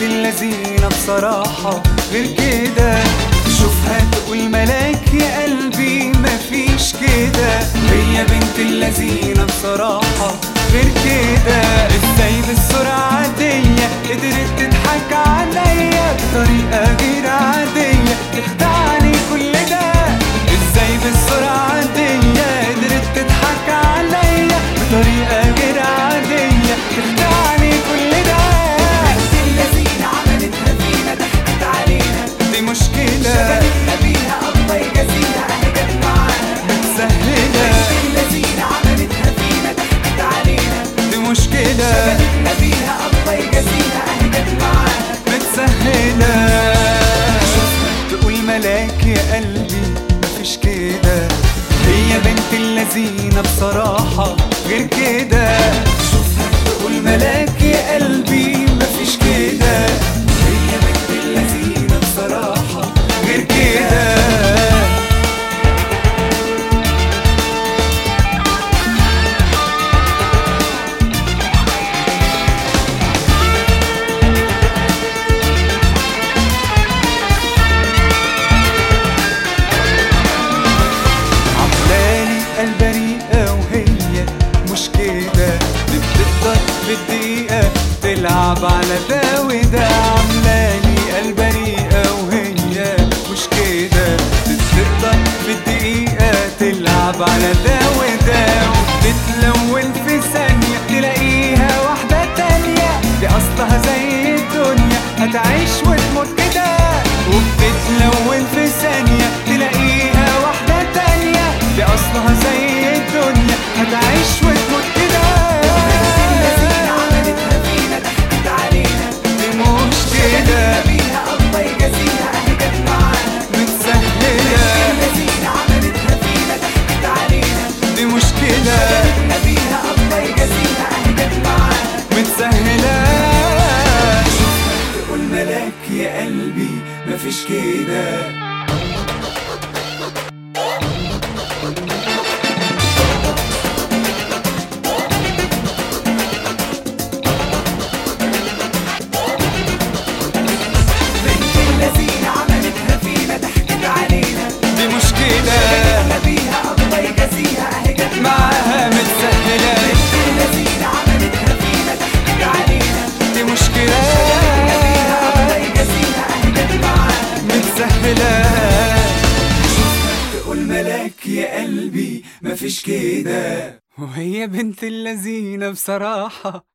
بنت اللذينة بصراحة غير كده شوفها تقول ملاك يا قلبي مفيش كده هي بنت اللذينة بصراحة غير كده ازاي بالسرعة عادية قدرت تضحك عليا بطريقة غير عادية تخدعني كل ده ازاي بالسرعة عادية قدرت تضحك عليا بطريقة غير عادية تخدعني كل ده بنت اللذينة عملتها فينا ضحكت علينا دي مشكلة شغلتنا بيها الله يجازيها اهي جت معانا متسهلة بنت اللذينة عملتها فينا ضحكت علينا دي مشكلة شغلتنا بيها الله يجازيها اهي جت معانا متسهلة تقول ملاك يا قلبي مفيش كده هي بنت اللذينة بصراحة غير كده شوفها تقول ملاك يا قلبي مفيش كده هي بنت اللذينة بصراحة غير كده عملالي البريئة وهي مش كده دي بتقدر بالدقيقة تلعب على ده وده عملالي البريئة وهي مش كده دي بتقدر بالدقيقة تلعب على ده وده وبتتلون في ثانية تلاقيها واحدة تانية دي أصلها زي الدنيا هتعيش وتموت كده وبتتلون في ثانية تلاقيها واحدة تانية دي أصلها زي الدنيا هتعيش وتموت كده اللذينة عملتها فينا ضحكت علينا دي مش كده بيها الله يجازيها اهي جت معانا متسهلة اللذينة عملتها فينا ضحكت علينا دي مشكلة شغلتنا بيها الله يجازيها اهي جت معانا متسهلة تقول ملاك يا قلبي مفيش كده بنت اللذينة عملتها فينا ضحكت علينا دي مشكلة شغلتنا بيها الله يجازيها اهي جت معاها متسهلة بنت اللذينة عملتها فينا ضحكت علينا دي مشكلة بيها الله يجازيها اهي جت معانا متسهلة تقول ملاك يا قلبي مفيش كده وهي بنت اللذينة بصراحة